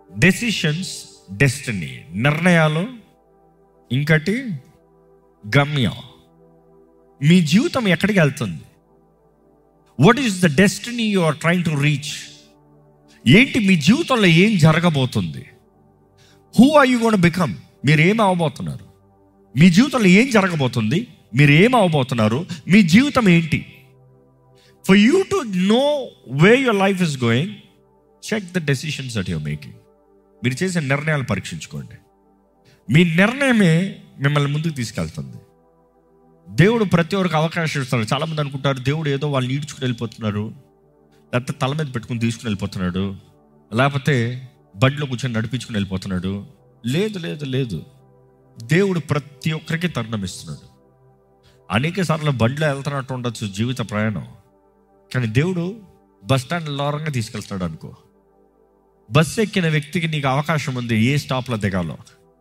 Decisions destiny నిర్ణయాలు ఇంకటి గమ్యం మీ జీవితం ఎక్కడికి వెళ్తుంది what is the destiny you are trying to reach ఏంటి మీ జీవితంలో ఏం జరగబోతుంది who are you gonna become మీరు ఏం అవ్వబోతున్నారు మీ జీవితంలో ఏం జరగబోతుంది మీరు ఏం అవ్వబోతున్నారు మీ జీవితం ఏంటి for you to know way your life is going check the decisions that your making మీరు చేసే నిర్ణయాలు పరీక్షించుకోండి మీ నిర్ణయమే మిమ్మల్ని ముందుకు తీసుకెళ్తుంది దేవుడు ప్రతి ఒక్కరికి అవకాశం ఇస్తాడు చాలామంది అనుకుంటారు దేవుడు ఏదో వాళ్ళు ఈడ్చుకుని వెళ్ళిపోతున్నారు లేకపోతే తల మీద పెట్టుకుని తీసుకుని వెళ్ళిపోతున్నాడు లేకపోతే బండిలో కూర్చొని నడిపించుకుని వెళ్ళిపోతున్నాడు లేదు లేదు లేదు దేవుడు ప్రతి ఒక్కరికి తరుణం ఇస్తున్నాడు అనేక సార్లు బండిలో వెళ్తున్నట్టు ఉండొచ్చు జీవిత ప్రయాణం కానీ దేవుడు బస్ స్టాండ్ లోరంగా తీసుకెళ్తాడు అనుకో బస్సు ఎక్కిన వ్యక్తికి నీకు అవకాశం ఉంది ఏ స్టాప్లో దిగాలో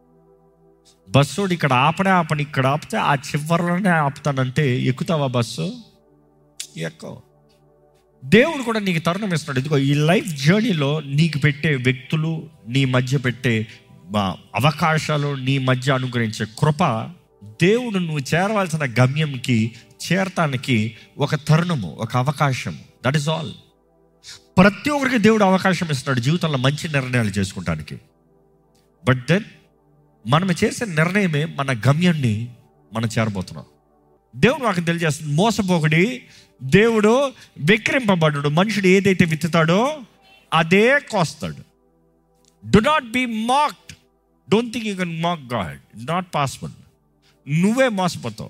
బస్సోడు ఇక్కడ ఆపడే ఆపని ఇక్కడ ఆపితే ఆ చివరిలోనే ఆపుతానంటే ఎక్కుతావా బస్సు ఎక్కవు దేవుడు కూడా నీకు తరుణం ఇస్తున్నాడు ఇదిగో ఈ లైఫ్ జర్నీలో నీకు పెట్టే వ్యక్తులు నీ మధ్య పెట్టే మా అవకాశాలు నీ మధ్య అనుగ్రహించే కృప దేవుడు నువ్వు చేరవలసిన గమ్యంకి చేరటానికి ఒక తరుణము ఒక అవకాశము దట్ ఈస్ ఆల్ ప్రతి ఒక్కరికి దేవుడు అవకాశం ఇస్తున్నాడు జీవితంలో మంచి నిర్ణయాలు చేసుకుంటానికి బట్ దెన్ మనం చేసే నిర్ణయమే మన గమ్యాన్ని మనం చేరబోతున్నాం దేవుడు నాకు తెలియజేస్తుంది మోసపోకడి దేవుడు విక్రింపబడు మనుషుడు ఏదైతే విత్తుతాడో అదే కోస్తాడు do not be mocked don't think you can mock God not possible నువ్వే మోసపోతావు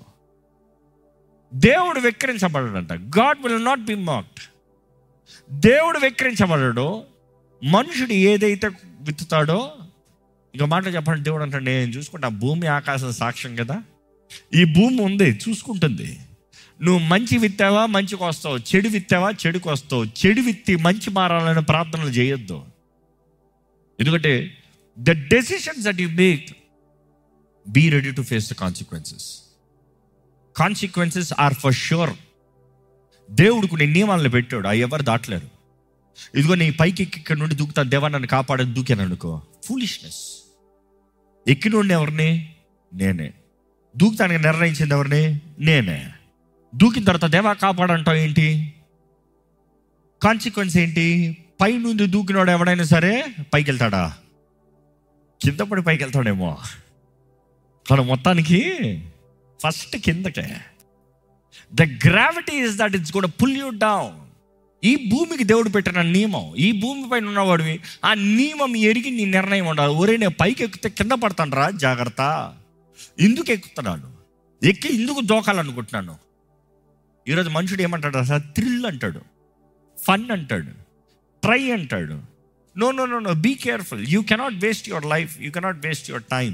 దేవుడు విక్రించబడడంట God will not be mocked దేవుడు విక్రించబడడు మనుషుడు ఏదైతే విత్తుతాడో ఇక మాట చెప్పండి దేవుడు అంటే నేను చూసుకుంటా భూమి ఆకాశం సాక్ష్యం కదా ఈ భూమి ఉంది చూసుకుంటుంది నువ్వు మంచి విత్తావా మంచికి వస్తావు చెడు విత్తావా చెడుకు వస్తావు చెడు విత్తి మంచి మారాలని ప్రార్థనలు చేయొద్దు ఎందుకంటే the decisions that you make be ready to face the consequences consequences are for sure దేవుడు కొన్ని నియమాలను పెట్టాడు అవి ఎవరు దాటలేరు ఇదిగో నీ పైకి ఎక్కి ఇక్కడ నుండి దూకుతా దేవా నన్ను కాపాడని దూకాను అనుకో ఫూలిష్నెస్ ఎక్కినోడిని ఎవరిని నేనే దూకుతానికి నిర్ణయించింది ఎవరిని నేనే దూకిన తర్వాత దేవా కాపాడంటావు ఏంటి కాన్సిక్వెన్స్ ఏంటి పై నుండి దూకినోడు ఎవడైనా సరే పైకి వెళ్తాడా కింద పడి పైకి వెళ్తాడేమో కానీ మొత్తానికి ఫస్ట్ కిందకే the gravity is that it's కూడా పుల్ యూ డౌన్ ఈ భూమికి దేవుడు పెట్టిన నియమం ఈ భూమి పైన ఉన్నవాడివి ఆ నియమం ఎరిగి నీ నిర్ణయం ఉండాలి ఒరే నేను పైకి ఎక్కితే కింద పడతాను జాగ్రత్త ఎందుకు ఎక్కుతున్నాను ఎక్కి ఎందుకు దోకాలనుకుంటున్నాను ఈరోజు మనుషుడు ఏమంటాడు అసలు థ్రిల్ అంటాడు ఫన్ అంటాడు ట్రై అంటాడు no no no no be careful you cannot waste your life you cannot waste your time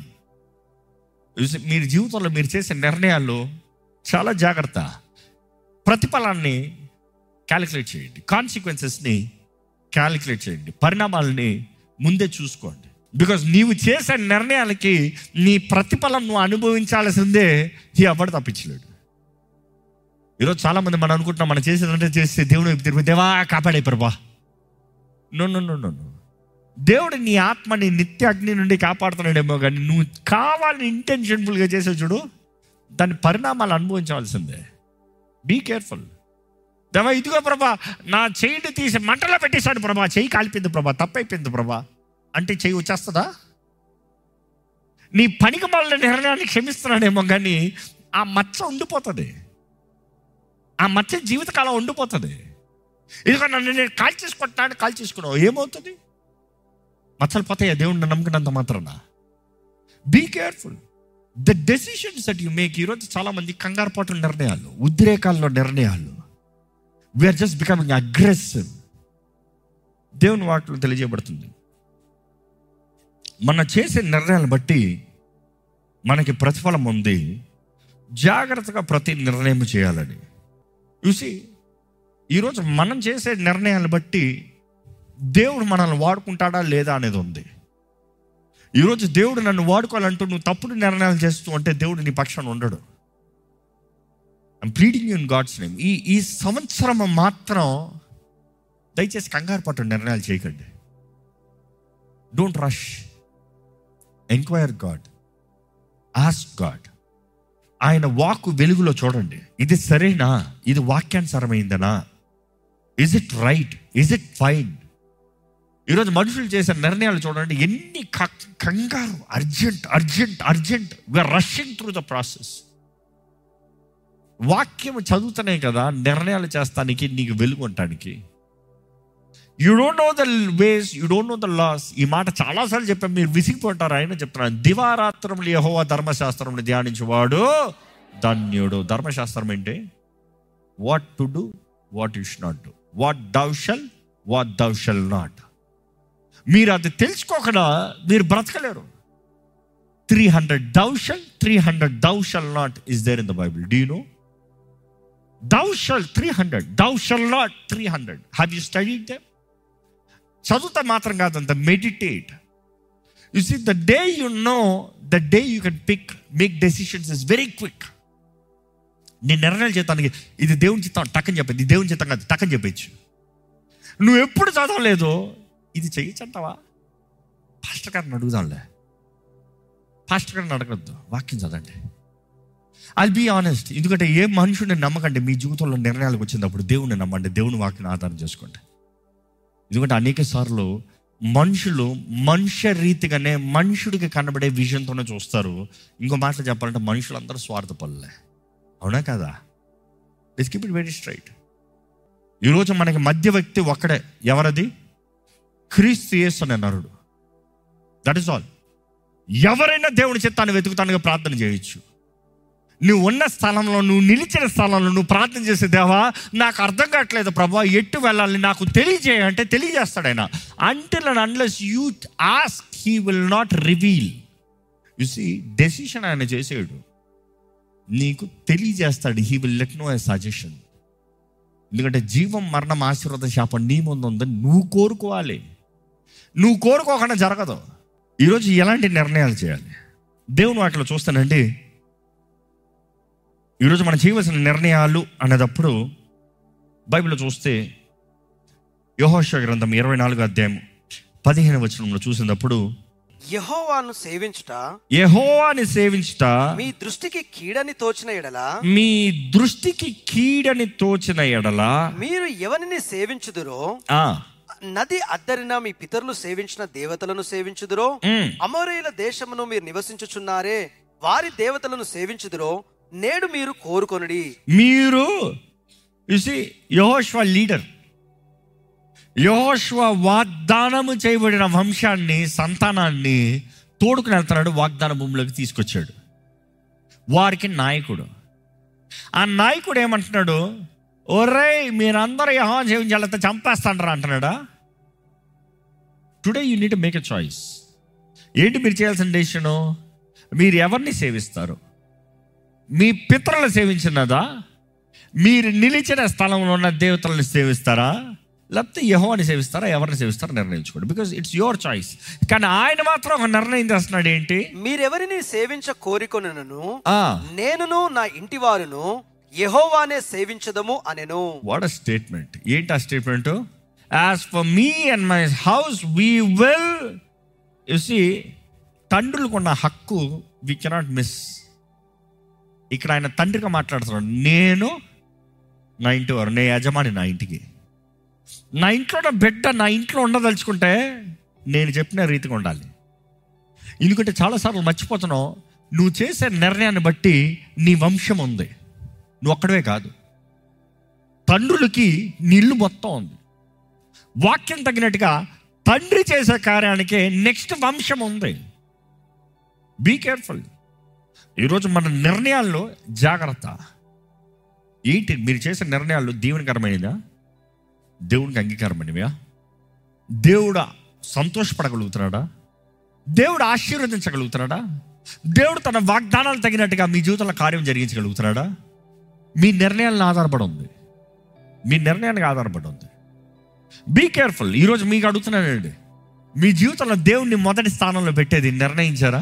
మీరు జీవితంలో మీరు చేసే నిర్ణయాలు చాలా జాగ్రత్త ప్రతిఫలాన్ని క్యాలిక్యులేట్ చేయండి కాన్సిక్వెన్సెస్ని క్యాలిక్యులేట్ చేయండి పరిణామాలని ముందే చూసుకోండి బికాస్ నీవు చేసే నిర్ణయాలకి నీ ప్రతిఫలం నువ్వు అనుభవించాల్సిందే ఈ ఎవడు తప్పించలేడు ఈరోజు చాలామంది మనం అనుకుంటున్నాం మనం చేసేదంటే చేస్తే దేవుడు వైపు తిరిగి దేవా కాపాడే ప్రభా no no no no no దేవుడు నీ ఆత్మని నిత్య అగ్ని నుండి కాపాడుతున్నాడేమో కానీ నువ్వు కావాలని ఇంటెన్షన్ఫుల్గా చేసే చూడు దాని పరిణామాలు అనుభవించవలసిందే బీ కేర్ఫుల్ దేవా ఇదిగో ప్రభా నా చెయ్యిని తీసి మంటలో పెట్టేశాడు ప్రభా చెయ్యి కాలిపోయింది ప్రభా తప్పైపోయింది ప్రభా అంటే చెయ్యి వచ్చేస్తుందా నీ పనికి మళ్ళీ నిర్ణయాన్ని క్షమిస్తున్నాడేమో కానీ ఆ మచ్చ ఉండిపోతుంది ఆ మచ్చ జీవితకాలం ఉండిపోతుంది ఇదిగో నన్ను నేను కాల్ చేసుకుంటాను కాల్ చేసుకున్నావు ఏమవుతుంది మచ్చలు పోతాయి దేవుడిని నమ్ముకున్నంత మాత్రాన be careful the decisions that you make ఈరోజు చాలా మంది కంగారు పాటు నిర్ణయాలు ఉద్రేకాల్లో నిర్ణయాలు వీఆర్ జస్ట్ బికమింగ్ అగ్రెసివ్ దేవుని వాటిలో తెలియజేయబడుతుంది మన చేసే నిర్ణయాలను బట్టి మనకి ప్రతిఫలం ఉంది జాగ్రత్తగా ప్రతి నిర్ణయం చేయాలని చూసి ఈరోజు మనం చేసే నిర్ణయాలను బట్టి దేవుడు మనల్ని వాడుకుంటాడా లేదా అనేది ఉంది ఈరోజు దేవుడు నన్ను వాడుకోవాలంటూ నువ్వు తప్పుడు నిర్ణయాలు చేస్తూ అంటే దేవుడు నీ పక్షాన ఉండడు I'm pleading in God's name ఈ ఈ సంవత్సరం మాత్రం దయచేసి కంగారు పట్టు నిర్ణయాలు చేయకండి don't rush enquire God ask God ఆయన వాక్కు వెలుగులో చూడండి ఇది సరేనా ఇది వాక్యానుసారమైందనా is it right is it fine ఈరోజు మనుషులు చేసే నిర్ణయాలు చూడండి ఎన్ని క- కంగారు urgent urgent urgent we're rushing through the process వాక్యం చదువుతున్నాయి కదా నిర్ణయాలు చేస్తానికి నీకు వెలుగు ఉండటానికి you don't know the ways you don't know the laws ఈ మాట చాలాసార్లు చెప్పాను మీరు విసిగిపోతారు ఆయన చెప్తున్నాను దివారాత్రములు యహోవా ధర్మశాస్త్రములు ధ్యానించేవాడు ధన్యుడు ధర్మశాస్త్రం ఏంటి what to do what you should not do what thou shalt what thou shalt not మీరు అది తెలుసుకోకుండా మీరు బ్రతకలేరు three hundred thou shalt three hundred thou shalt not is there in the Bible do you know thou shalt three hundred thou shalt not three hundred have you studied them చదువుతా మాత్రం కాదంత meditate you see the day you know the day you can pick make decisions is very quick నీ నిర్ణయాలు చేతానికి ఇది దేవుని చిత్తం టక్కని చెప్పేది ఇది దేవుని చిత్తం కాదు టక్కని చెప్పచ్చు నువ్వు ఎప్పుడు చదవలేదు ఇది చేయొచ్చు అంటావా పాస్టర్ గారిని అడుగుదాంలే పాస్టర్ గారిని అడగద్దు వాక్యం చదండి ఐ బీ ఆనెస్ట్ ఎందుకంటే ఏ మనుషుడిని నమ్మకండి మీ జీవితంలో నిర్ణయాలకు వచ్చినప్పుడు దేవుని నమ్మండి దేవుని వాక్యం ఆధారం చేసుకోండి ఎందుకంటే అనేక సార్లు మనుషులు మనుష్య రీతిగానే మనుషుడికి కనబడే విజన్తోనే చూస్తారు ఇంకో మాటలు చెప్పాలంటే మనుషులందరూ స్వార్థపల్లే అవునా కదా let's keep it very straight ఈరోజు మనకి మధ్య వ్యక్తి ఒక్కడే ఎవరది క్రీస్తు యేసు అనే నరుడు దట్ ఇస్ ఆల్ ఎవరైనా దేవుని చిత్తాన్ని వెతుకుతానుగా ప్రార్థన చేయొచ్చు నువ్వు ఉన్న స్థలంలో నువ్వు నిలిచిన స్థలంలో నువ్వు ప్రార్థన చేసే దేవా నాకు అర్థం కావట్లేదు ప్రభా ఎట్టు వెళ్ళాలి నాకు తెలియజేయ అంటే తెలియజేస్తాడు ఆయన until and unless you ask he will not reveal you see decision ఆయన చేసేడు నీకు తెలియజేస్తాడు he will let know a suggestion ఎందుకంటే జీవం మరణం ఆశీర్వాద శాపం నీ ముందు ఉందని నువ్వు కోరుకోవాలి నువ్వు కోరుకోకుండా జరగదు ఈరోజు ఎలాంటి నిర్ణయాలు చేయాలి దేవుని వాటిలో చూస్తానండి ఈరోజు మనం చేయవలసిన నిర్ణయాలు అనేటప్పుడు బైబిల్లో చూస్తే యహోష గ్రంథం ఇరవై నాలుగు అధ్యాయం పదిహేను వచనంలో చూసినప్పుడు యెహోవాను సేవించుట యెహోవాని సేవించుట మీ దృష్టికి కీడని తోచిన ఎడల మీ దృష్టికి కీడని తోచిన ఎడల మీరు ఎవరిని సేవించుదురో ఆ, నది అద్దరిన మీ పితరులు సేవించిన దేవతలను సేవించుదురో ఉమ్, అమోరేయుల దేశమును మీరు నివసించుచున్నారే వారి దేవతలను సేవించుదురో నేడు మీరు కోరుకొనుడి మీరు చూసి యహోష్వ లీడర్ యహోష్వ వాగ్దానము చేయబడిన వంశాన్ని సంతానాన్ని తోడుకుని వెళ్తున్నాడు వాగ్దాన భూమిలోకి తీసుకొచ్చాడు వారికి నాయకుడు ఆ నాయకుడు ఏమంటున్నాడు ఒరేయ్ మీరందరూ యహో జీవించాలంటే చంపేస్తాంటారా అంటున్నాడా today you need make a choice ఏంటి మీరు చేయాల్సిన డెసిషను మీరు ఎవరిని సేవిస్తారు మీ పితరులు సేవించినదా మీరు నిలిచిన స్థలంలో ఉన్న దేవతలను సేవిస్తారా లేకపోతే యహోని సేవిస్తారా ఎవరిని సేవిస్తారా నిర్ణయించుకోండి బికాజ్ ఇట్స్ యువర్ చాయిస్ కానీ ఆయన మాత్రం ఒక నిర్ణయం చేస్తున్నాడు ఏంటి మీరెవరిని సేవించ కోరికొనను ఆ నేనును నా ఇంటి వారును యెహోవానే సేవించదము అనెను వాట్ అ స్టేట్మెంట్ ఏంటి ఆ statement as for me and my house we will see తండ్రులకు ఉన్న హక్కు వి కెనాట్ మిస్ ఇక్కడ ఆయన తండ్రిగా మాట్లాడుతున్నాడు నేను నా ఇంటి వారు నే యజమాని నా ఇంటికి నా ఇంట్లో నా బిడ్డ నా ఇంట్లో ఉండదలుచుకుంటే నేను చెప్పిన రీతిగా ఉండాలి ఎందుకంటే చాలాసార్లు మర్చిపోతున్నావు నువ్వు చేసే నిర్ణయాన్ని బట్టి నీ వంశం ఉంది నువ్వు ఒక్కడవే కాదు తండ్రులకి నీళ్ళు మొత్తం ఉంది వాక్యం తగినట్టుగా తండ్రి చేసే కార్యానికి నెక్స్ట్ వంశం ఉంది బీ కేర్ఫుల్ ఈరోజు మన నిర్ణయాల్లో జాగ్రత్త ఏంటి మీరు చేసే నిర్ణయాలు దేవునికరమైనదా దేవునికి అంగీకారమైనవా దేవుడు సంతోషపడగలుగుతున్నాడా దేవుడు ఆశీర్వదించగలుగుతున్నాడా దేవుడు తన వాగ్దానాలు తగినట్టుగా మీ జీవితంలో కార్యం జరిగించగలుగుతున్నాడా మీ నిర్ణయాలను ఆధారపడి ఉంది మీ నిర్ణయానికి ఆధారపడి ఉంది బీ కేర్ఫుల్ ఈరోజు మీకు అడుగుతున్నానండి మీ జీవితంలో దేవుణ్ణి మొదటి స్థానంలో పెట్టేది నిర్ణయించారా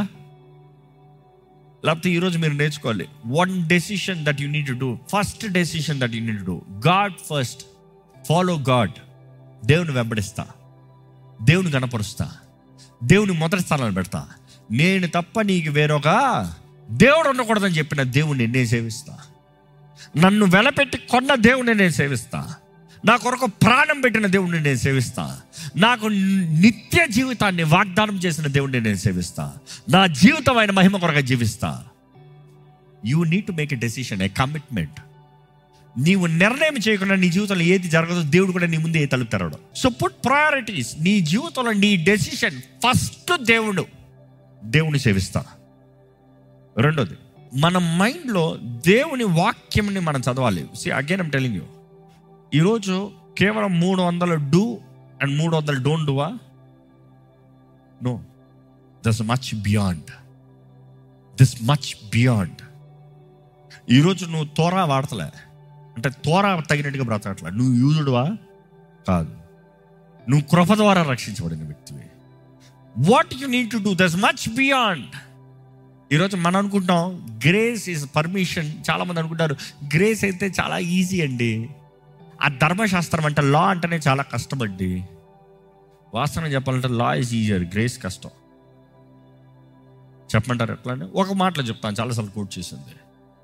లేకపోతే ఈరోజు మీరు నేర్చుకోవాలి one decision that you need to do first decision that you need to do God first follow God దేవుని వెంబడిస్తా దేవుని కనపరుస్తా దేవుని మొదటి స్థానాన్ని పెడతా నేను తప్ప నీకు వేరొక దేవుడు ఉండకూడదని చెప్పిన దేవుణ్ణి నేను సేవిస్తా నన్ను వెలపెట్టి కొన్న దేవుణ్ణి నేను సేవిస్తా నా కొరకు ప్రాణం పెట్టిన దేవుణ్ణి నేను సేవిస్తా నాకు నిత్య జీవితాన్ని వాగ్దానం చేసిన దేవుణ్ణి నేను సేవిస్తా నా జీవితం ఆయన మహిమ కొరకు జీవిస్తా you need to make a decision a commitment నీవు నిర్ణయం చేయకుండా నీ జీవితంలో ఏది జరగదో దేవుడు కూడా నీ ముందే తలుపు తెరవడం సో పుట్ ప్రయారిటీస్ నీ జీవితంలో నీ డెసిషన్ ఫస్ట్ దేవుడు దేవుని సేవిస్తా రెండోది మన మైండ్లో దేవుని వాక్యంని మనం చదవాలి see again I'm telling you ఈరోజు కేవలం మూడు వందలు డూ అండ్ మూడు వందలు డోంట్ డూవా no this much beyond this much beyond ఈరోజు నువ్వు తోరా వాడతలే అంటే తోరా తగినట్టుగా బ్రతకట్లే నువ్వు యూజుడువా కాదు నువ్వు కృప ద్వారా రక్షించబడిన వ్యక్తివి what you need to do this much beyond ఈరోజు మనం అనుకుంటాం గ్రేస్ ఈజ్ పర్మిషన్ చాలా మంది అనుకుంటారు గ్రేస్ అయితే చాలా ఈజీ అండి ఆ ధర్మశాస్త్రం అంటే లా అంటేనే చాలా కష్టం అండి వాస్తవం చెప్పాలంటే లా ఈజ్ ఈజియర్ గ్రేస్ కష్టం చెప్పమంటారు ఎట్లా అంటే ఒక మాటలో చెప్తాను చాలాసార్లు కోట్ చేసింది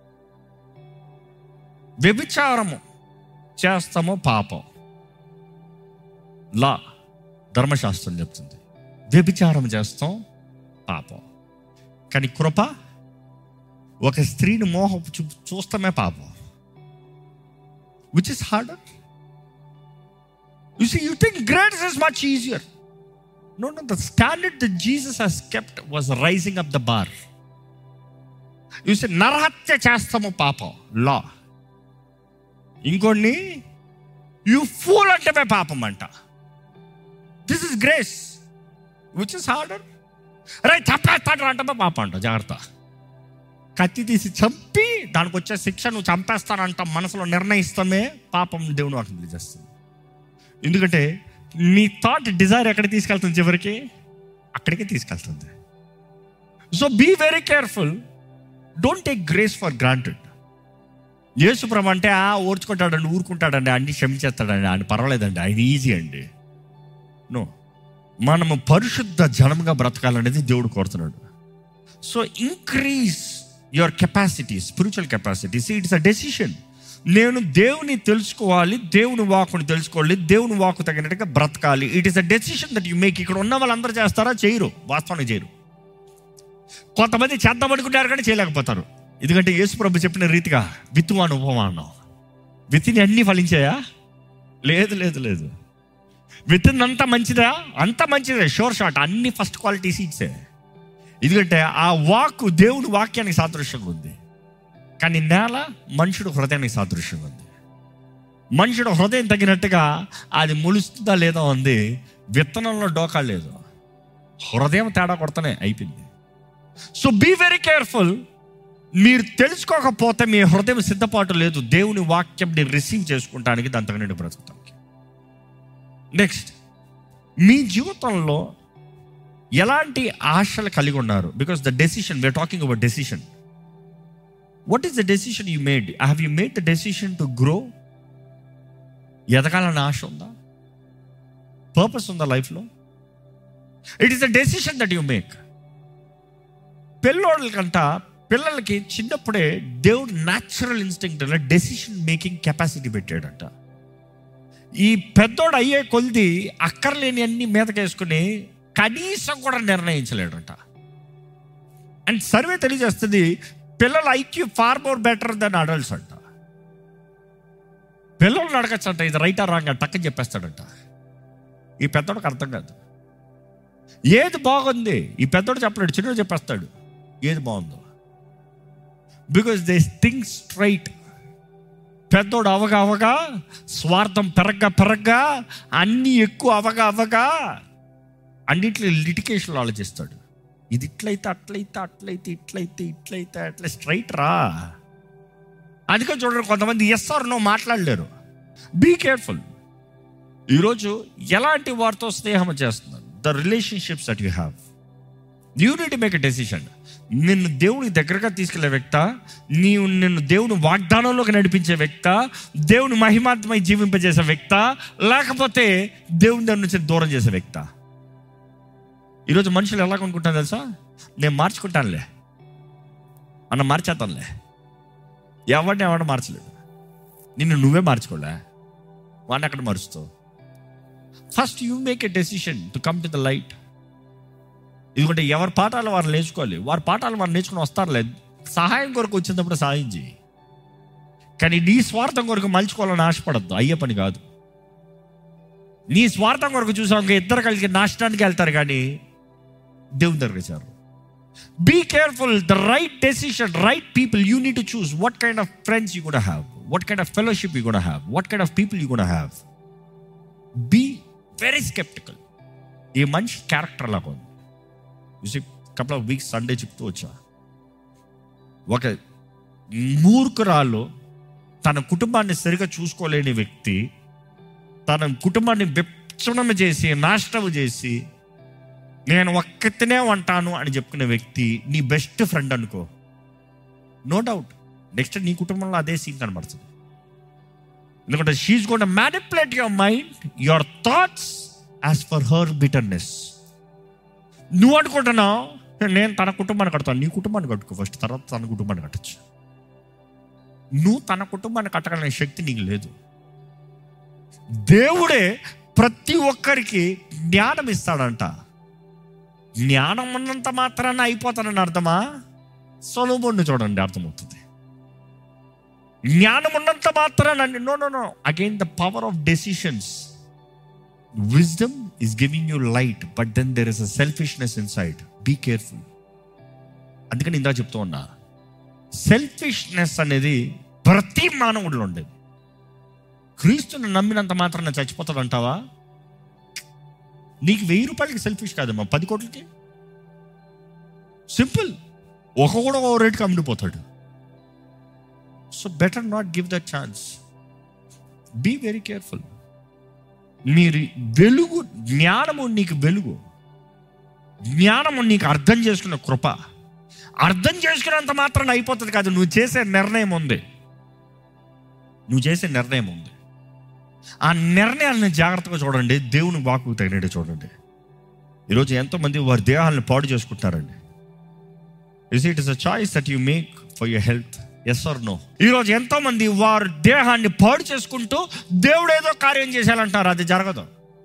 వ్యభిచారము చేస్తామో పాపం లా ధర్మశాస్త్రం చెప్తుంది వ్యభిచారం చేస్తాం పాపం కానీ కృప ఒక స్త్రీని మోహం చూ చూస్తామే పాపం which is harder you see you think grace is much easier no no the standard the Jesus has kept was raising up the bar you see నరహత్య చేస్తాము పాపం లా ఇంకొన్ని యు ఫూల్ అంటే పాపం అంట this is grace which is harder రే చంపేస్తాడు అంటే పాపం అంట జాగ్రత్త కత్తి తీసి చంపి దానికి వచ్చే శిక్ష నువ్వు చంపేస్తానంట మనసులో నిర్ణయిస్తామే పాపం దేవుడు వాటిని తెలియజేస్తుంది ఎందుకంటే నీ థాట్ డిజైర్ ఎక్కడ తీసుకెళ్తుంది చివరికి అక్కడికే తీసుకెళ్తుంది so be very careful don't take grace for granted Yesuprabhu అంటే ఆ ఓర్చుకుంటాడండి ఊరుకుంటాడండి అన్ని క్షమించేస్తాడండి ఆయన పర్వాలేదండి ఆయన ఈజీ అండి నో మనము పరిశుద్ధ జనముగా బ్రతకాలనేది దేవుడు కోరుతున్నాడు so increase your capacity spiritual capacity it's a decision నేను దేవుని తెలుసుకోవాలి దేవుని వాకుని తెలుసుకోవాలి దేవుని వాకు తగినట్టుగా బ్రతకాలి it is a decision that you make ఇక్కడ ఉన్న వాళ్ళందరూ చేస్తారా చేయరు వాస్తవానికి చేయరు కొంతమంది చేద్దామనుకుంటారు కానీ చేయలేకపోతారు ఎందుకంటే యేసు ప్రభు చెప్పిన రీతిగా విత్తువాను ఉపమానం విత్తిని అన్ని ఫలించాయా లేదు లేదు లేదు విత్తింది అంత మంచిదా అంత మంచిదే షోర్ షాట్ అన్ని ఫస్ట్ క్వాలిటీ సీడ్సే ఎందుకంటే ఆ వాక్కు దేవుని వాక్యానికి సాదృశ్యంగా ఉంది కానీ నేల మనుషుడు హృదయానికి సాదృశ్యంగా ఉంది మనుషుడు హృదయం తగినట్టుగా అది ములుస్తుందా లేదా ఉంది విత్తనంలో డోకా లేదు హృదయం తేడా కొడతానే అయిపోయింది సో బీ వెరీ కేర్ఫుల్ మీరు తెలుసుకోకపోతే మీ హృదయం సిద్ధపాటు లేదు దేవుని వాక్యంని రిసీవ్ చేసుకుంటానికి దాని తగినట్టు బ్రతుకుతానికి నెక్స్ట్ మీ జీవితంలో ఎలాంటి ఆశలు కలిగి ఉన్నారు because the decision we're talking about decision what is the decision you made have you made the decision to grow ఎదగాలన్న ఆశ ఉందా పర్పస్ ఉందా లైఫ్లో it is the decision that you make పిల్లోళ్ళకంట పిల్లలకి చిన్నప్పుడే దేవుడు natural instinct decision making capacity పెట్టాడంట ఈ పెద్దోడు అయ్యే కొలిది అక్కర్లేని అన్ని మీదకేసుకుని కనీసం కూడా నిర్ణయించలేడంట అండ్ సర్వే తెలియజేస్తుంది పిల్లల IQ far more better than adults అంట పిల్లలు అడగచ్చంట ఇది రైట్ ఆర్ రాంగ్ టక్కని చెప్పేస్తాడంట ఈ పెద్దోడికి అర్థం కాదు ఏది బాగుంది ఈ పెద్దోడు చెప్పలేడు చిన్నోడు చెప్పేస్తాడు ఏది బాగుందో బికాస్ దే థింక్ స్ట్రైట్ పెద్దోడు అవగా అవగా స్వార్థం పెరగ్గా పెరగ్గా అన్నీ ఎక్కువ అవగా అవగా అన్నింటిలో లిటికేషన్లో ఆలోచిస్తాడు ఇది ఇట్లయితే అట్లయితే అట్లయితే ఇట్లయితే ఇట్లయితే అట్లా స్ట్రైట్ రా అందుకే చూడండి కొంతమంది ఎస్ ఆర్ నో మాట్లాడలేరు బీ కేర్ఫుల్ ఈరోజు ఎలాంటి వారితో స్నేహం చేస్తున్నారు the relationships that you have you need make a decision నిన్ను దేవుని దగ్గరగా తీసుకెళ్లే వ్యక్త నీవు నిన్ను దేవుని వాగ్దానంలోకి నడిపించే వ్యక్త దేవుని మహిమాత్మై జీవింపజేసే వ్యక్త లేకపోతే దేవుని దగ్గర నుంచి దూరం చేసే వ్యక్త ఈరోజు మనుషులు ఎలా కొనుక్కుంటాను తెలుసా నేను మార్చుకుంటానులే అన్న మార్చేద్దాంలే ఎవరిని ఎవరిని మార్చలేదు నిన్ను నువ్వే మార్చుకోలే వాడిని అక్కడ మారుస్తావు first you make a decision to come to the light ఎందుకంటే ఎవరి పాఠాలు వారు నేర్చుకోవాలి వారి పాఠాలు వారు నేర్చుకుని వస్తారులే సహాయం కొరకు వచ్చినప్పుడు సహాయం చేయి కానీ నీ స్వార్థం కొరకు మలుచుకోవాలని ఆశపడద్దు అయ్యే పని కాదు నీ స్వార్థం కొరకు చూసాం ఇంకా ఇద్దరు కలిసి నాశనానికి వెళ్తారు కానీ దేవుని దగ్గర వచ్చారు be careful the right decision right people you need to choose what kind of friends you కూడా have what kind of fellowship you కూడా have what kind of people you కూడా హ్యావ్ బీ వెరీ స్కెప్టికల్ ఈ మనిషి character లాగా ఉంది చూసి couple of weeks Sunday చెప్తూ వచ్చా ఒక మూర్ఖురాలు తన కుటుంబాన్ని సరిగా చూసుకోలేని వ్యక్తి తన కుటుంబాన్ని విచ్చనం చేసి నాశనం చేసి నేను ఒక్కతినే ఉంటాను అని చెప్పుకునే వ్యక్తి నీ బెస్ట్ ఫ్రెండ్ అనుకో నో డౌట్ నెక్స్ట్ నీ కుటుంబంలో అదే సీన్ కనబడుతుంది ఎందుకంటే she gonna manipulate your mind your thoughts as for her bitterness నువ్వు అనుకుంటున్నావు నేను తన కుటుంబాన్ని కడతాను నీ కుటుంబాన్ని కట్టుకో ఫస్ట్ తర్వాత తన కుటుంబాన్ని కట్టచ్చు నువ్వు తన కుటుంబాన్ని కట్టగలిగిన శక్తి నీకు లేదు దేవుడే ప్రతి ఒక్కరికి జ్ఞానం ఇస్తాడంట జ్ఞానం ఉన్నంత మాత్రాన అయిపోతానని అర్థమా సొలోబోన్ని చూడండి అర్థమవుతుంది జ్ఞానం ఉన్నంత మాత్రాన no no no again the power of decisions wisdom is giving you light but then there is a selfishness inside be careful అందుకని ఇందా చెప్తూ ఉన్నా సెల్ఫిష్నెస్ అనేది ప్రతి మానవుడిలో ఉండేది క్రీస్తుని నమ్మినంత మాత్రాన చచ్చిపోతాడు అంటావా నీకు వెయ్యి రూపాయలకి సెల్ఫిష్ కాదమ్మా పది కోట్లకి సింపుల్ ఒక కూడా ఓ రేట్కి అమ్ముడిపోతాడు so better not give the chance be very careful మీరు వెలుగు జ్ఞానము నీకు వెలుగు జ్ఞానము నీకు అర్థం చేసుకున్న కృప అర్థం చేసుకున్నంత మాత్రం అయిపోతుంది కాదు నువ్వు చేసే నిర్ణయం ఉంది నువ్వు చేసే నిర్ణయం ఉంది ఆ నిర్ణయాలను జాగ్రత్తగా చూడండి దేవుని వాకు తగినట్టు చూడండి ఈరోజు ఎంతోమంది వారి దేహాలను పాడు చేసుకుంటారండి is it is a choice that you make for your health yes or no ఈరోజు ఎంతోమంది వారి దేహాన్ని పాడు చేసుకుంటూ దేవుడు ఏదో కార్యం చేశారంటారు అది జరగదు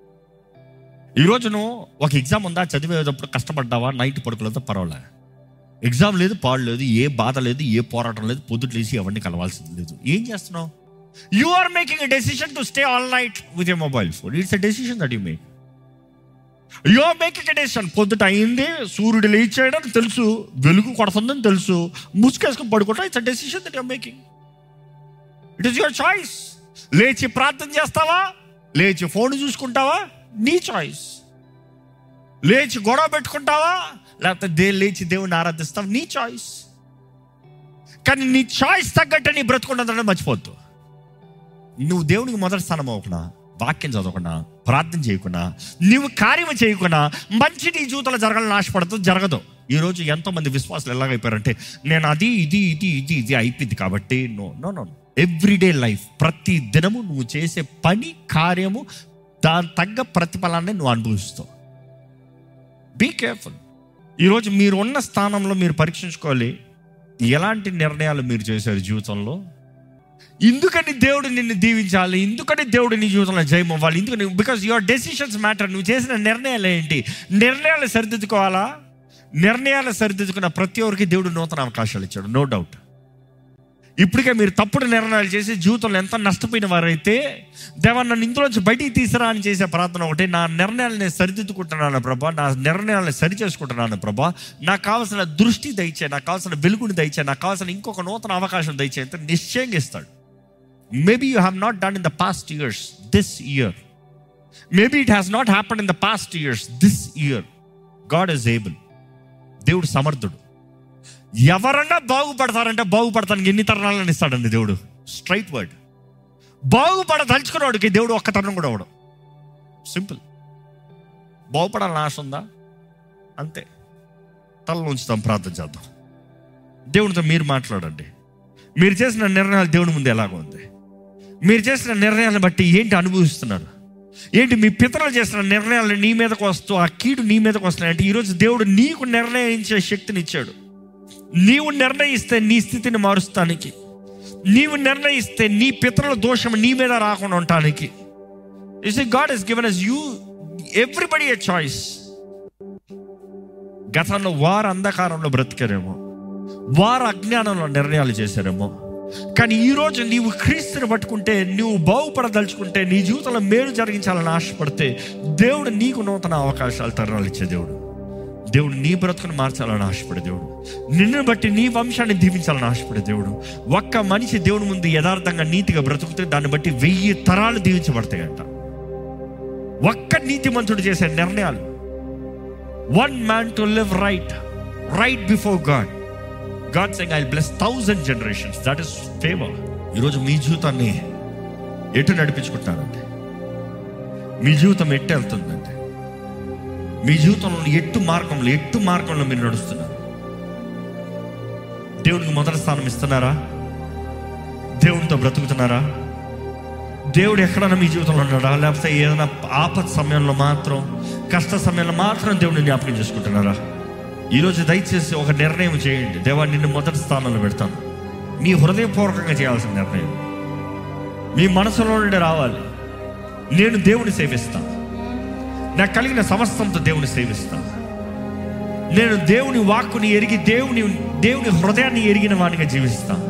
ఈరోజు నువ్వు ఒక ఎగ్జామ్ ఉందా చదివేటప్పుడు కష్టపడ్డావా నైట్ పడుకోలేదో పర్వాలే ఎగ్జామ్ లేదు పాడు లేదు ఏ బాధ లేదు ఏ పోరాటం లేదు పొద్దుట లేచి ఎవరిని కలవాల్సింది లేదు ఏం చేస్తున్నావు you are making a decision to stay all night with a mobile phone it's a decision that you make you are making a decision పొద్దుట అయింది సూర్యుడు లేచేయడం తెలుసు వెలుగు కొడుతుందని తెలుసు ముసుకేసుకుని పడుకుంటా it's a decision that you're making it is your choice లేచి ప్రార్థన చేస్తావా లేచి ఫోన్ చూసుకుంటావా నీ చాయిస్ లేచి గొడవ పెట్టుకుంటావా లేకపోతే దే లేచి దేవుని ఆరాధిస్తావా నీ చాయిస్ కానీ నీ చాయిస్ తగ్గట్టే నీ బ్రతుకుంటుందని మర్చిపోద్దు నువ్వు దేవునికి మొదటి స్థానం అవ్వకుండా వాక్యం చదవకుండా ప్రార్థన చేయకుండా నువ్వు కార్యం చేయకుండా మంచి నీ జీవితంలో జరగాలని ఆశపడదు జరగదు ఈరోజు ఎంతో మంది విశ్వాసాలు ఎలాగైపోయారంటే నేను అది ఇది ఇది ఇది ఇది అయిపోయింది కాబట్టి no no no everyday life ప్రతి దినము నువ్వు చేసే పని కార్యము దాని తగ్గ ప్రతిఫలాన్ని నువ్వు అనుభవిస్తావు బీ కేర్ఫుల్ ఈరోజు మీరు ఉన్న స్థానంలో మీరు పరీక్షించుకోవాలి ఎలాంటి నిర్ణయాలు మీరు చేశారు జీవితంలో ఎందుకని దేవుడు నిన్ను దీవించాలి ఎందుకని దేవుడు నీ జీవితంలో జయం అవ్వాలి ఎందుకని బికాస్ యువర్ డెసిషన్స్ మ్యాటర్ నువ్వు చేసిన నిర్ణయాలు ఏంటి నిర్ణయాలు సరిదిద్దుకోవాలా నిర్ణయాలు సరిదిద్దుకున్న ప్రతి ఒక్కరికి దేవుడు నూతన అవకాశాలు ఇచ్చాడు నో డౌట్ ఇప్పటికే మీరు తప్పుడు నిర్ణయాలు చేసి జీవితంలో ఎంత నష్టపోయిన వారైతే దేవా నన్ను ఇందులోంచి బయటికి తీసిరా అని చేసే ప్రార్థన ఒకటి నా నిర్ణయాలను నేను సరిదిద్దుకుంటున్నాను ప్రభా నా నిర్ణయాలను సరి చేసుకుంటున్నాను ప్రభా నాకు కావాల్సిన దృష్టి దయచే నాకు కావాల్సిన వెలుగుని దయచే నాకు కావాల్సిన ఇంకొక నూతన అవకాశం దయచే అంటే నిశ్చయంగా ఇస్తాడు maybe you have not done in the past years this year maybe it has not happen in the past years this year God is able దేవుడు సమర్థుడు ఎవరన్నా బాగుపడతారంటే బాగుపడతానికి ఎన్ని తరుణాలను ఇస్తాడండి దేవుడు స్ట్రైట్ వర్డ్ బాగుపడ తలుచుకున్నవాడికి దేవుడు ఒక్క తరుణం కూడా అవడం సింపుల్ బాగుపడాలని ఆశ ఉందా అంతే తలలో ఉంచుతాం ప్రార్థన చేద్దాం దేవునితో మీరు మాట్లాడండి మీరు చేసిన నిర్ణయాలు దేవుని ముందు ఎలాగ ఉంది మీరు చేసిన నిర్ణయాలను బట్టి ఏంటి అనుభవిస్తున్నారు ఏంటి మీ పితరులు చేసిన నిర్ణయాలు నీ మీదకు వస్తూ ఆ కీడు నీ మీదకు వస్తున్నాయి అంటే ఈరోజు దేవుడు నీకు నిర్ణయించే శక్తిని ఇచ్చాడు నీవు నిర్ణయిస్తే నీ స్థితిని మారుస్తానికి నీవు నిర్ణయిస్తే నీ పితరుల దోషం నీ మీద రాకుండా ఉండటానికి you see God is given us you everybody a choice గతంలో వారు అంధకారంలో బ్రతికారేమో వారు అజ్ఞానంలో నిర్ణయాలు చేశారేమో కానీ ఈరోజు నీవు క్రీస్తుని పట్టుకుంటే నువ్వు బాగుపడదలుచుకుంటే నీ జీవితంలో మేలు జరిగించాలని ఆశపడితే దేవుడు నీకు నూతన అవకాశాలు తరుణాలు ఇచ్చే దేవుడు దేవుడు నీ బ్రతుకును మార్చాలని ఆశపడే దేవుడు నిన్ను బట్టి నీ వంశాన్ని దీవించాలని ఆశపడే దేవుడు ఒక్క మనిషి దేవుడి ముందు యథార్థంగా నీతిగా బ్రతుకుతే దాన్ని బట్టి వెయ్యి తరాలు దీవించబడతాయంట ఒక్క నీతిమంతుడు చేసే నిర్ణయాలు one man to live right right before God God సెంగ్ I bless thousand generations that is favour ఈరోజు మీ జీవితాన్ని ఎటు నడిపించుకుంటారంటే మీ జీవితం ఎట్టు వెళ్తుందంటే మీ జీవితంలో ఎట్టు మార్గంలో ఎట్టు మార్గంలో మీరు నడుస్తున్నారు దేవుడికి మొదటి స్థానం ఇస్తున్నారా దేవునితో బ్రతుకుతున్నారా దేవుడు ఎక్కడన్నా మీ జీవితంలో ఉన్నాడా లేకపోతే ఏదైనా ఆపత్ సమయంలో మాత్రం కష్ట సమయంలో మాత్రం దేవుడిని జ్ఞాపకం చేసుకుంటున్నారా ఈరోజు దయచేసి ఒక నిర్ణయం చేయండి దేవా నిన్ను మొదటి స్థానంలో పెడతాను మీ హృదయపూర్వకంగా చేయాల్సిన నిర్ణయం మీ మనసులో నుండి రావాలి నేను దేవుని సేవిస్తాను నాకు కలిగిన సమస్తంతో దేవుని సేవిస్తాను నేను దేవుని వాక్కుని ఎరిగి దేవుని దేవుని హృదయాన్ని ఎరిగిన వాడిగా జీవిస్తాను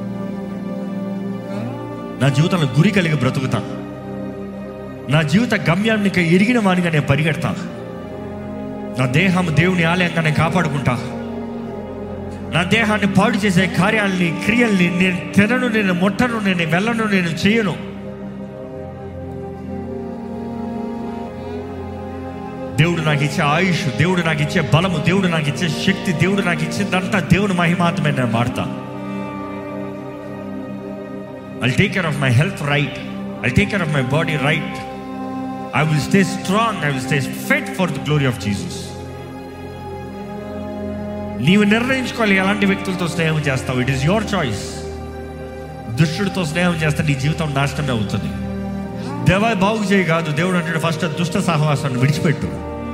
నా జీవితంలో గురి కలిగి బ్రతుకుతా నా జీవిత గమ్యాన్ని ఎరిగిన వాడిగా నేను పరిగెడతా నా దేహం దేవుని ఆలయంగా నేను కాపాడుకుంటా నా దేహాన్ని పాడు చేసే కార్యాలని క్రియల్ని నేను తినను నేను ముట్టను నేను వెళ్ళను నేను చేయను దేవుడు నాకు ఇచ్చే ఆయుష్ దేవుడు నాకు ఇచ్చే బలము దేవుడు నాకు ఇచ్చే శక్తి దేవుడు నాకు ఇచ్చిందంతా దేవుని మహిమాత్మే నేను వాడతా I'll take care of my health right. I'll take care of my body right. I will stay strong. I will stay fit for the glory of Jesus. నీవు నిర్ణయించుకోవాలి ఎలాంటి వ్యక్తులతో స్నేహం చేస్తావు ఇట్ ఈస్ యువర్ చాయిస్ దుష్టుడితో స్నేహం చేస్తే నీ జీవితం నాశనమే అవుతుంది దేవా బాగు చేయి కాదు దేవుడు అంటే ఫస్ట్ దుష్ట సహవాసాన్ని విడిచిపెట్టు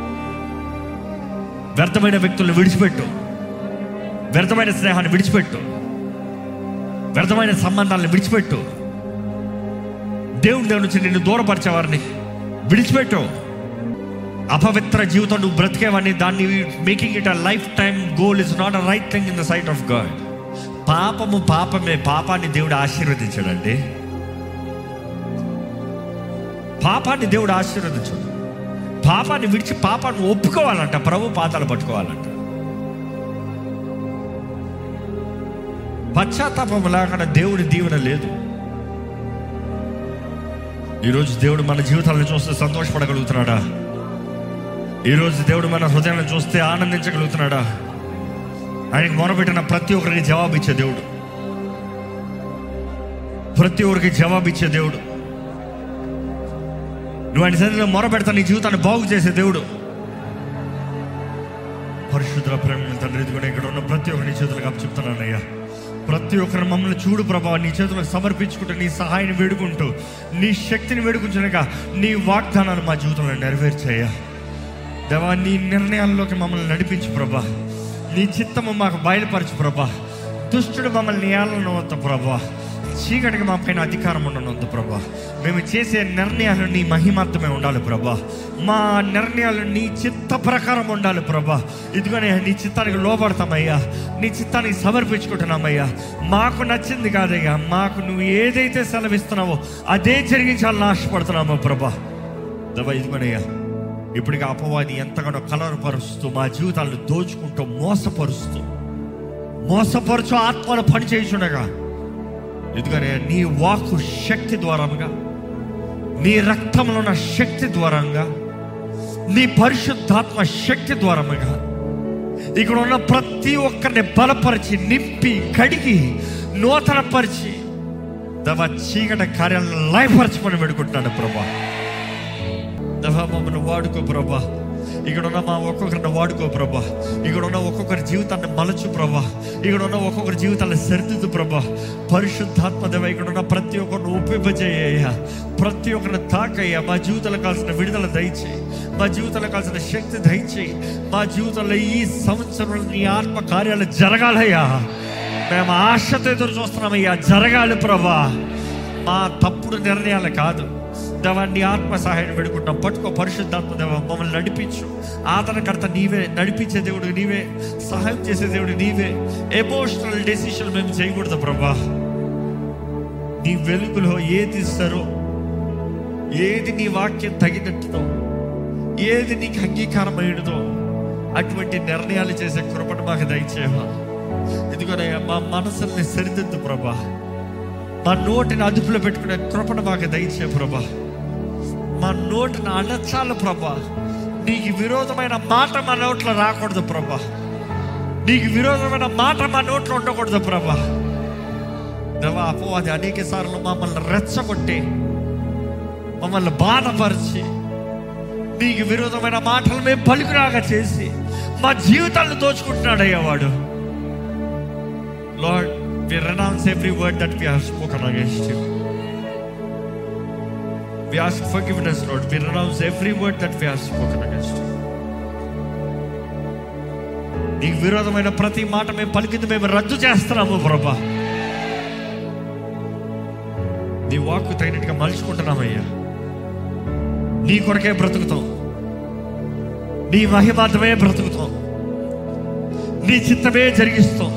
వ్యర్థమైన వ్యక్తులను విడిచిపెట్టు వ్యర్థమైన స్నేహాన్ని విడిచిపెట్టు వ్యర్థమైన సంబంధాలను విడిచిపెట్టు దేవుని దగ్గర నుంచి నిన్ను దూరపరిచేవారిని విడిచిపెట్టు అపవిత్ర జీవితం నువ్వు బ్రతికేవాడిని దాన్ని making it a lifetime goal is not a right thing in the sight of God పాపము పాపమే పాపాన్ని దేవుడు ఆశీర్వదించాడండి పాపాన్ని దేవుడు ఆశీర్వదించాడు పాపాన్ని విడిచి పాపాన్ని ఒప్పుకోవాలంట ప్రభు పాతాలు పట్టుకోవాలంట పశ్చాత్తాపం లేకుండా దేవుడి దీవెన లేదు ఈరోజు దేవుడు మన జీవితాలను చూస్తే సంతోషపడగలుగుతున్నాడా ఈరోజు దేవుడు మన హృదయాన్ని చూస్తే ఆనందించగలుగుతున్నాడా ఆయనకు మొరపెట్టిన ప్రతి ఒక్కరికి జవాబు ఇచ్చే దేవుడు ప్రతి ఒక్కరికి జవాబు ఇచ్చే దేవుడు నువ్వు ఆయన సన్నిధిలో మొరపెడతా నీ జీవితాన్ని బాగు చేసే దేవుడు పరిశుద్ర ప్రేమ తండ్రి ఇదిగో ఇక్కడ ఉన్న ప్రతి ఒక్కరి చేతులకు అప్పు చెప్తున్నానయ్యా ప్రతి ఒక్కరు మమ్మల్ని చూడు ప్రభావ నీ చేతులకు సమర్పించుకుంటూ నీ సహాయాన్ని వేడుకుంటూ నీ శక్తిని వేడుకుంటున్నాగా నీ వాగ్దానాలు మా జీవితంలో నెరవేర్చాయా దేవా నీ నిర్ణయాల్లోకి మమ్మల్ని నడిపించు ప్రభా నీ చిత్తము మాకు బయలుపరచు ప్రభా దుష్టుడు మమ్మల్ని ఏళ్ళను వద్ద ప్రభా చీకటికి మా పైన అధికారం ఉండనొద్దు ప్రభా మేము చేసే నిర్ణయాలు నీ మహిమార్థమే ఉండాలి ప్రభా మా నిర్ణయాలు నీ చిత్త ప్రకారం ఉండాలి ప్రభా ఇదిగోనే నీ చిత్తానికి లోపడతామయ్యా నీ చిత్తానికి సమర్పించుకుంటున్నామయ్యా మాకు నచ్చింది కాదయ్యా మాకు నువ్వు ఏదైతే సెలవిస్తున్నావో అదే జరిగించాలని ఆశపడుతున్నామో ప్రభా దవా ఇదిగోనయ్యా ఇప్పటికి అపవాది ఎంతగానో కలవరపరుస్తూ మా జీవితాలను దోచుకుంటూ మోసపరుస్తూ మోసపరుచు ఆత్మను పని చేయుచుండగా ఎందుకనే నీ వాక్కు శక్తి ద్వారాగా నీ రక్తంలో ఉన్న శక్తి ద్వారంగా నీ పరిశుద్ధాత్మ శక్తి ద్వారముగా ఇక్కడ ఉన్న ప్రతి ఒక్కరిని బలపరిచి నింపి కడిగి నూతనపరిచి దవ చీకటి కార్యాలను లయపరచమని పెడుకుంటున్నాడు ప్రభా దవ మమ్మల్ని వాడుకో ప్రభా ఇక్కడ ఉన్న మా ఒక్కొక్కరిని వాడుకో ప్రభా ఇక్కడ ఉన్న ఒక్కొక్కరి జీవితాన్ని మలచు ప్రభా ఇక్కడ ఉన్న ఒక్కొక్కరి జీవితాన్ని సరిదిద్దు ప్రభా పరిశుద్ధాత్మ దేవ ఇక్కడ ఉన్న ప్రతి ఒక్కరిని ఉపయోగజేయ ప్రతి ఒక్కరిని తాకయ్యా మా జీవితంలో కావాల్సిన విడుదల దయచేయి మా జీవితంలో కావాల్సిన శక్తి దయచేయి మా జీవితంలో ఈ సంవత్సరంలో నీ ఆత్మ కార్యాలు జరగాలయ్యా మేము ఆశతో ఎదురు చూస్తున్నామయ్యా జరగాలి ప్రభా మా తప్పుడు నిర్ణయాలు కాదు దేవా నీ ఆత్మ సహాయం పెడుకుంటాం పట్టుకో పరిశుద్ధాత్మ దేవ మమ్మల్ని నడిపించు ఆదరణకర్త నీవే నడిపించే దేవుడు నీవే సహాయం చేసే దేవుడు నీవే ఎమోషనల్ డెసిషన్ మేము చేయకూడదు ప్రభా నీ వెలుగులో ఏది ఇస్తారో ఏది నీ వాక్యం తగినట్టుదో ఏది నీకు అంగీకారమైనదో అటువంటి నిర్ణయాలు చేసే కృపను మాకు దయచేవా ఇదిగోనయ్యా మా మనసుల్ని సరిదిద్దు ప్రభా మా నోటిని అదుపులో పెట్టుకునే కృపను మాకు దయచే ప్రభా మా నోటిని అణచాలి ప్రభా నీకు విరోధమైన మాట మా నోట్లో రాకూడదు ప్రభా నీకు విరోధమైన మాట మా నోట్లో ఉండకూడదు ప్రభా దేవా అపవాది అనేక సార్లు మమ్మల్ని రెచ్చగొట్టి మమ్మల్ని బాధపరిచి నీకు విరోధమైన మాటలు మేము పలుకురాగా చేసి మా జీవితాలను దోచుకుంటున్నాడయ్యా వాడు Lord we renounce every word that we have spoken against you. We ask forgiveness, Lord. We renounce every word that we have spoken against you. నీకు విరోధమైన ప్రతి మాట మేము పలికింది మేము రద్దు చేస్తున్నాము ప్రభా నీ వాక్కు తగినట్టుగా మలుచుకుంటున్నామయ్యా నీ కొరకే బ్రతుకుతాం నీ మహిమార్థమే బ్రతుకుతాం నీ చిత్తమే జరిగిస్తాం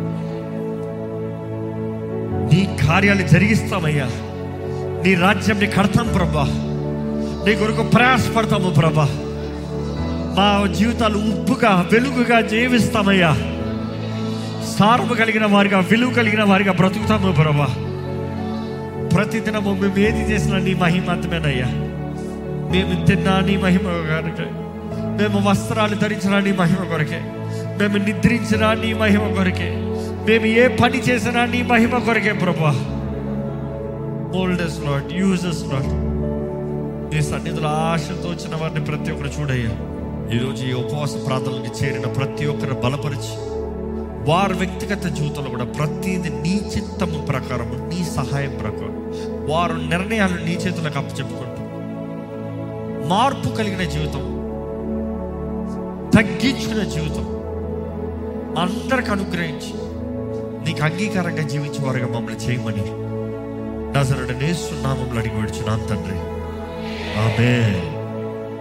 నీ కార్యాలు జరిగిస్తామయ్యా నీ రాజ్యంని కడతాం ప్రభా నీ కొరకు ప్రయాసపడతాము ప్రభా మా జీవితాలు ఉప్పుగా వెలుగుగా జీవిస్తామయ్యా సారము కలిగిన వారిగా విలువ కలిగిన వారిగా బ్రతుకుతాము ప్రభా ప్రతిదినము మేము ఏది చేసినా నీ మహిమాత్మేనయ్యా మేము తిన్నా నీ మహిమ కొరకే మేము వస్త్రాలు ధరించినా నీ మహిమ కొరకే మేము నిద్రించినా నీ మహిమ కొరకే మేము ఏ పని చేసినా నీ మహిమ కొరకే ప్రభా ఓల్డెస్ లాట్ యూజెస్ లాట్ నీ సన్నిధిలో ఆశతో వచ్చిన వారిని ప్రతి ఒక్కరు చూడయ్యా ఈరోజు ఈ ఉపవాస ప్రార్థనలకు చేరిన ప్రతి ఒక్కరు బలపరిచి వారి వ్యక్తిగత జీవితంలో కూడా ప్రతిదీ నీ చిత్తము ప్రకారం నీ సహాయం ప్రకారం వారు నిర్ణయాలు నీ చేతులకు అప్పచెప్పుకుంటూ మార్పు కలిగిన జీవితం తగ్గించుకునే జీవితం అందరికి అనుగ్రహించి నీకు అంగీకారంగా జీవించే వారుగా మమ్మల్ని చేయమని నజరుడు నేస్తున్నామంలో అడిగి విడుచున్నాను తండ్రి ఆమె